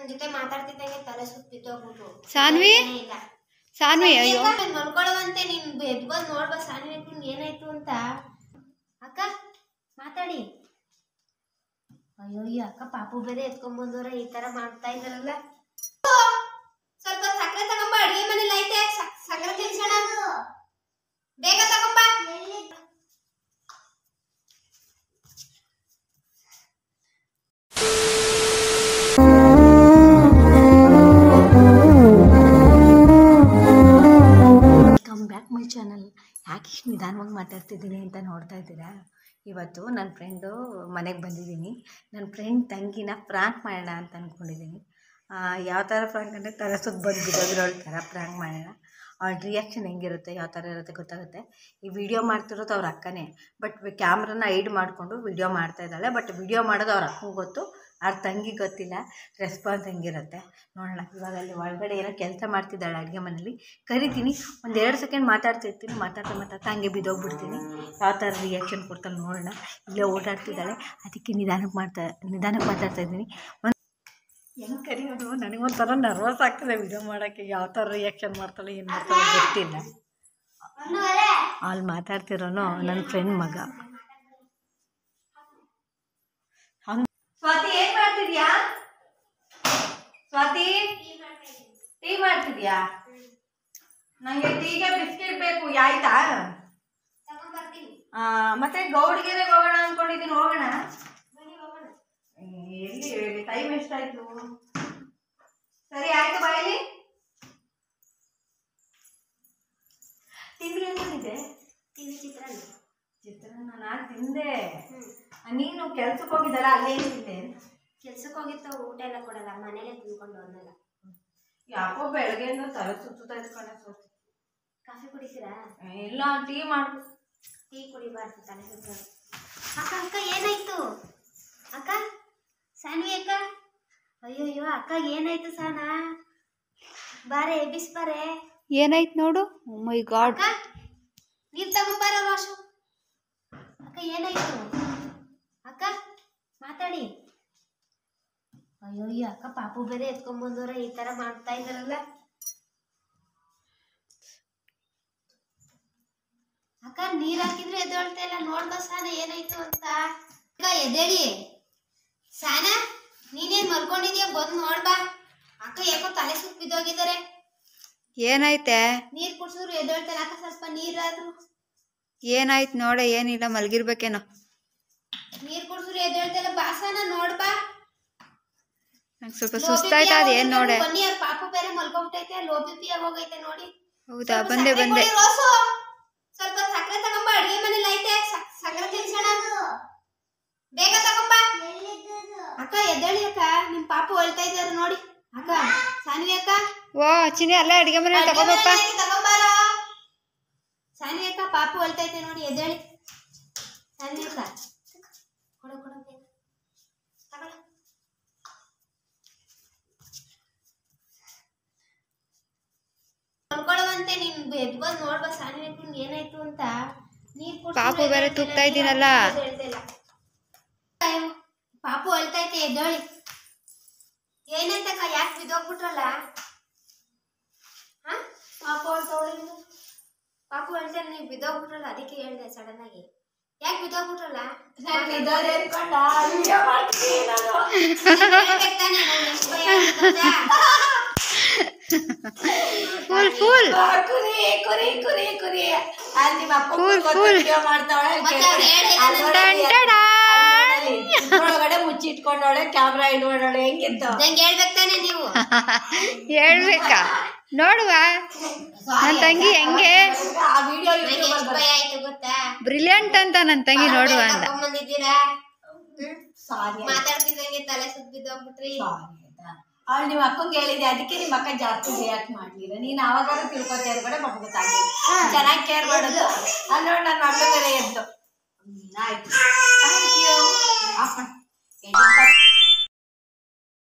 ನನ್ ಜೊತೆ ಮಾತಾಡ್ತಿದ್ದಂಗೆ ತಲೆ ಸುತ್ತ ಬಿದ್ದೋಗ್ಬಿಟ್ರು ಸಾನ್ವಿ? ಏನೇ ಇಲ್ಲ ಸಾನ್ವಿ ಅಯ್ಯೋ ಮಲ್ಕೊಳ್ಳುವಂತೆ ನೀನ್ ಎದ್ ಬಂದ್ ನೋಡ್ಬಾ ಸಾನ್ವಿ ನಿಂಗ್ ಏನಾಯ್ತು ಅಂತ ಅಕ್ಕ ಮಾತಾಡಿ ಅಯ್ಯೋ ಈ ಅಕ್ಕ ಪಾಪು ಬೇರೆ ಎತ್ಕೊಂಡ್ ಬಂದವ್ರ ಈ ತರ ಮಾಡ್ತಾ ಇದಾರಲ್ಲ ಸ್ವಲ್ಪ ಸಕ್ಕರೆ ತಗೊಂಬ ಅಡಿಗೆ ಮನೇಲಿ ಐತೆ ಸಕ್- ಸಕ್ಕರೆ ತಿನ್ಸೋಣ ಬೇಗ ತಗೊಂಬ ಕಮ್ ಬ್ಯಾಕ್ ಮೈ ಚಾನಲ್ ಯಾಕೆ ಇಷ್ಟು ನಿಧಾನವಾಗಿ ಮಾತಾಡ್ತಿದ್ದೀನಿ ಅಂತ ನೋಡ್ತಾ ಇದ್ದೀರಾ ಇವತ್ತು ನನ್ನ ಫ್ರೆಂಡು ಮನೆಗೆ ಬಂದಿದ್ದೀನಿ ನನ್ನ ಫ್ರೆಂಡ್ ತಂಗಿನ ಫ್ರಾಂಕ್ ಮಾಡೋಣ ಅಂತ ಅಂದ್ಕೊಂಡಿದ್ದೀನಿ ಯಾವ ಥರ ಫ್ರಾಂಕ್ ಅಂದರೆ ತಲೆ ಸುತ್ತ ಬಂದು ಬಿದ್ದೋಗಿರೋ ಥರ ಫ್ರಾಂಕ್ ಮಾಡೋಣ ಅವಳ ರಿಯಾಕ್ಷನ್ ಹೆಂಗಿರುತ್ತೆ ಯಾವ ಥರ ಇರುತ್ತೆ ಗೊತ್ತಾಗುತ್ತೆ ಈ ವಿಡಿಯೋ ಮಾಡ್ತಿರೋದು ಅವ್ರ ಅಕ್ಕನೇ ಬಟ್ ಕ್ಯಾಮ್ರನ ಐಡ್ ಮಾಡಿಕೊಂಡು ವಿಡಿಯೋ ಮಾಡ್ತಾ ಇದ್ದಾಳೆ ಬಟ್ ವಿಡಿಯೋ ಮಾಡೋದು ಅವ್ರ ಅಕ್ಕಂಗೆ ಗೊತ್ತು ಅವ್ರ ತಂಗಿ ಗೊತ್ತಿಲ್ಲ ರೆಸ್ಪಾನ್ಸ್ ಹೆಂಗಿರುತ್ತೆ ನೋಡೋಣ ಇವಾಗ ಅಲ್ಲಿ ಒಳಗಡೆ ಏನೋ ಕೆಲಸ ಮಾಡ್ತಿದ್ದಾಳೆ ಅಡುಗೆ ಮನೇಲಿ ಕರಿತೀನಿ ಒಂದು ಎರಡು ಸೆಕೆಂಡ್ ಮಾತಾಡ್ತಿರ್ತೀನಿ ಮಾತಾಡ್ತಾ ಮಾತಾಡ್ತಾ ಹಂಗೆ ಬಿದ್ದೋಗ್ಬಿಡ್ತೀನಿ ಯಾವ ಥರ ರಿಯಾಕ್ಷನ್ ಕೊಡ್ತಾಳೆ ನೋಡೋಣ ಇಲ್ಲೇ ಓಡಾಡ್ತಿದ್ದಾಳೆ ಅದಕ್ಕೆ ನಿಧಾನಕ್ಕೆ ಮಾಡ್ತಾ ನಿಧಾನಕ್ಕೆ ಮಾತಾಡ್ತಾ ಇದ್ದೀನಿ ಒಂದು ಹೆಂಗೆ ಕರಿಯೋದು ನನಗೊಂಥರ ನರ್ವಸ್ ಆಗ್ತದೆ ವಿಡಿಯೋ ಮಾಡೋಕ್ಕೆ ಯಾವ ಥರ ರಿಯಾಕ್ಷನ್ ಮಾಡ್ತಾಳೆ ಏನು ಮಾಡ್ತಾಳೆ ಗೊತ್ತಿಲ್ಲ ಅಲ್ಲಿ ಮಾತಾಡ್ತಿರೋನು ನನ್ನ ಫ್ರೆಂಡ್ ಮಗ ಹಂಗೆ ಸ್ವಾತಿ ಏನು ಮಾಡ್ತಿದ್ಯಾ ಸ್ವಾತಿ ಟೀ ಮಾಡ್ತಿದ್ಯಾ ನನಗೆ ಟೀಗೆ ಬಿಸ್ಕೆಟ್ ಬೇಕು ಆಯ್ತಾ ತಗೊಂಬರ್ತೀನಿ ಆ, ಮತ್ತೆ ಗೌಡ್ಗೆರೆ ಹೋಗೋಣ ಅನ್ಕೊಂಡಿದ್ದೀನಿ ಹೋಗೋಣ ಬನ್ನಿ ಹೋಗೋಣ ಎಲ್ಲಿ ಟೈಮ್ ಎಷ್ಟಾಯ್ತು ಸರಿ ಆಯ್ತು ಬಾಯಲ್ಲಿ ತಿಂಡಿ ಏನಿದೆ ತಿಂಡಿ ಚಿತ್ರಾನ್ನ ಚಿತ್ರಾನ್ನ ನಾನು ತಿಂದೆ ಹ್ಮ್ ಆ, ನೀನು ಕೆಲ್ಸಕ್ಕೆ ಹೋಗಿದ್ದಲ್ಲ ಅಲ್ಲೇ ತಿಂದೆ ಕೆಲ್ಸಕ್ಕೆ ಹೋಗಿತ್ತು ಊಟ ಎಲ್ಲ ಕೊಡಲ್ಲ ಮನೇಲೆ ತಿನ್ಕೊಂಡು ಹೋದ್ನಲ್ಲ ಯಾಕೋ ಬೆಳಗ್ಗೆಯಿಂದ ತಲೆ ಸುತ್ತುತ್ತಾ ಇದ್ಕೊಂಡೆ ಸ್ವಲ್ಪ ಕಾಫಿ ಕುಡಿತೀರಾ ಇಲ್ಲ ಟೀ ಮಾಡು ಟೀ ಕುಡಿಬಾರ್ದು ತಲೆ ಸುತ್ತ ಅಕ್ಕ ಅಕ್ಕ ಏನಾಯ್ತು ಅಕ್ಕ ಸಾನ್ವಿ ಅಕ್ಕ ಅಯ್ಯೋ ಅಯ್ಯೋ ಅಕ್ಕ ಏನಾಯ್ತು ಸಾನಾ ಬಾರೆ ಎಬ್ಬಿಸ್ ಬಾರೆ ಏನಾಯ್ತು ನೋಡು ಮೈ ಗಾಡ್ ಅಕ್ಕ ನೀರ್ ತಗೊಂಬಾರ ವಾಶು ಅಕ್ಕ ಏನಾಯ್ತು ಅಕ್ಕ ಮಾತಾಡಿ ಅಯ್ಯೋ ಈ ಅಕ್ಕ ಪಾಪು ಬೇರೆ ಎತ್ಕೊಂಡ್ ಬಂದವ್ರ ಈ ತರ ಮಾಡ್ತಾ ಇದಾರಲ್ಲ ಅಕ್ಕ ನೀರ್ ಹಾಕಿದ್ರೆ ಎದ್ದೇಳ್ತಾ ಇಲ್ಲ ನೋಡ್ಬಾ ಸಾನ ಏನಾಯ್ತು ಅಂತ ಅಕ್ಕ ಎದ್ದೇಳಿ ಸಾನ ನೀನೇನ್ ಮಲ್ಕೊಂಡಿದ್ಯಾ ಬಂದ್ ನೋಡ್ಬಾ ಅಕ್ಕ ಯಾಕೋ ತಲೆ ಸುತ್ತ ಬಿದ್ದೋಗಿದ್ದಾರೆ ಏನಾಯ್ತೆ ನೀರ್ ಕುಡ್ಸಿದ್ರು ಎದ್ದೇಳ್ತಾರೆ ಅಕ್ಕ ಸ್ವಲ್ಪ ನೀರಾದ್ರು ಏನಾಯ್ತು ನೋಡೆ ಏನಿಲ್ಲ ಮಲಗಿರ್ಬೇಕೇನೋ ನೀರ್ ಕುಡ್ಸಿದ್ರು ಎದ್ದೇಳ್ತಾರೆ ಬಾಸನ ನೋಡ್ಬಾ ನಂಗೆ ಸ್ವಲ್ಪ ಸುಸ್ತಾಯ್ತಾ ಅದು ಏನು ನೋಡೆ ಬನ್ನಿ ಅವ್ರ ಪಾಪು ಬೇರೆ ಮಲ್ಕೊಂಬಿಟ್ಟೈತೆ ಲೋ ಬಿ ಪಿ ಆಗೋಗೈತೆ ನೋಡಿ ಹೌದಾ ಸ್ವಲ್ಪ ಬಂದೆ ಸಕ್ರೆ ಬಂದೆ ಕೊಡಿ ರೋಸು. ಸ್ವಲ್ಪ ಸಕ್ಕರೆ ತಗೊಂಬ ಅಡಿಗೆ ಮನೇಲಿ ಐತೆ ಸ- ಸಕ್ಕರೆ ತಿನ್ಸೋಣ ಬೇಗ ತಗೊಂಬ ಅಕ್ಕ ಎದ್ದೇಳಿ ಅಕ್ಕ ನಿಮ್ ಪಾಪು ಅಳ್ತಾ ಇದ್ದಾರೆ ನೋಡಿ ಅಕ್ಕ ಸಾನ್ವಿ ಅಕ್ಕ ಓ ಚಿನಿ ಅಲ್ಲೇ ಅಡಿಗೆ ಮನೆ ಅಡ್ಗೆ ತಗೋಬಪ್ಪ ಮನೇಲಿ ಐತೆ, ತಗೊಂಬಾರೋ ಸಾನ್ವಿ ಅಕ್ಕ ಪಾಪು ಅಳ್ತೈತೆ ನೋಡಿ ಎದ್ದೇಳಿ ಸಾನ್ವಿ ಅಕ್ಕ ಕೊಡು ಕೊಡು ಬೇಗ ತಗೊಳ್ಳು. ಮಲ್ಕೊಳ್ಳುವಂತೆ ನೀನ್ ಎದ್ ಬಂದ್ ನೋಡ್ಬಾ ಸಾನ್ವಿ ಅಕ್ಕ ನಿಂಗ್ ಏನಾಯ್ತು ಅಂತ ನೀರ್ ಕುಡ್ಸಿದ್ರೆ ಪಾಪು ಬೇರೆ ಎದ್ದೇಳ್ತಿಲ್ಲ, ತುಗ್ತಾ ನೀರ್ ಇದ್ದೀನಲ್ಲ. ಹಾಕಿದ್ರೆ ಎದ್ದೇಳ್ತಿಲ್ಲ. ಅಯ್ಯೋ, ಪಾಪು ಅಳ್ತೈತೆ ಎದ್ದೇಳಿ ಏನಾಯ್ತಕ್ಕ ಯಾಕೆ ಬಿದ್ದೋಗ್ಬಿಟ್ರಲ್ಲ ಹ? ಪಾಪು ಅಳ್ತವಳೆ ಪಾಪು ಅಳ್ತಾರೆ ನೀವು ಬಿದ್ದೋಗ್ಬಿಟ್ರಲ್ಲ ಅದಕ್ಕೆ ಹೇಳ್ದೆ ಸಡನ್ ಆಗಿ ಯಾಕೆ ಬಿದ್ದೋಗ್ಬಿಟ್ರಲ್ಲ ಹೇಳ್ಬೇಕು ತಾನೇ, ನಂಗ್ ಎಷ್ಟ್ ಭಯ ಆಯ್ತು ಗೊತ್ತಾ? ಫುಲ್ ಫುಲ್ ಕುರಿ ಕುರಿ ಕುರಿ ಕುರಿ ಅಲ್ಲಿ ನಿಮ್ಮ ಅಪ್ಪ Full, ಕೂತ್ಕೊಂಡು full. video ಮಾಡ್ತಾವಳೆ ಮತ್ತೆ ಅವ್ರು ಹೇಳಿಲ್ಲ ಅಲ್ಲಿ ನೋಡಿ, ಟನ್ ಟಡಾ. ಅಲ್ಲಿ ಇದ್ರೊಳಗಡೆ ಮುಚ್ಚಿಟ್ಕೊಂಡವಳೆ ಕ್ಯಾಮ್ರಾ ಇಟ್ಕೊಂಡವಳೆ ಹೆಂಗಿತ್ತು ನಂಗೆ ಹೇಳ್ಬೇಕು ತಾನೇ ನೀವು ಹೇಳ್ಬೇಕಾ ನೋಡುವ ನನ್ನ ತಂಗಿ ಹೆಂಗೆ ಆ ವಿಡಿಯೋ ನಂಗೆ ಎಷ್ಟ್ ಭಯ ಆಯ್ತು ಗೊತ್ತಾ ಬ್ರಿಲಿಯಂಟ್ ಅಂತ ನನ್ನ ತಂಗಿ ನೋಡುವ ಅಂದ ಬಂದಿದ್ದೀರಾ ಹ್ಮ್ ಸಾರಿ ಮಾತಾಡ್ತಿದ್ದಂಗೆ ತಲೆ ಸುತ್ತ ಬಿದ್ದೋಗ್ಬಿಟ್ರಿ ಅವಳು ನಿಮ್ಮ ಅಕ್ಕಂಗೆ ಹೇಳಿದೆ ಅದಕ್ಕೆ ನಿಮ್ಮ ಅಕ್ಕ ಜಾಸ್ತಿ ರಿಯಾಕ್ಟ್ ಮಾಡ್ಲಿಲ್ಲ ನೀನು ಅವಾಗಾದ್ರೂ ತಿಳ್ಕೊತಾ ಇರ್ಬೇಡ ಮಗ ಗೊತ್ತಾಗಿಲ್ಲ ಚೆನ್ನಾಗಿ ಕೇರ್ ಮಾಡೋದು ಅಲ್ಲಿ ನೋಡಿ ನನ್ನ ಮಗಳು ಬೇರೆ ಎದ್ದು ಹ್ಮ್, ಆಯ್ತು ಥ್ಯಾಂಕ್ ಯು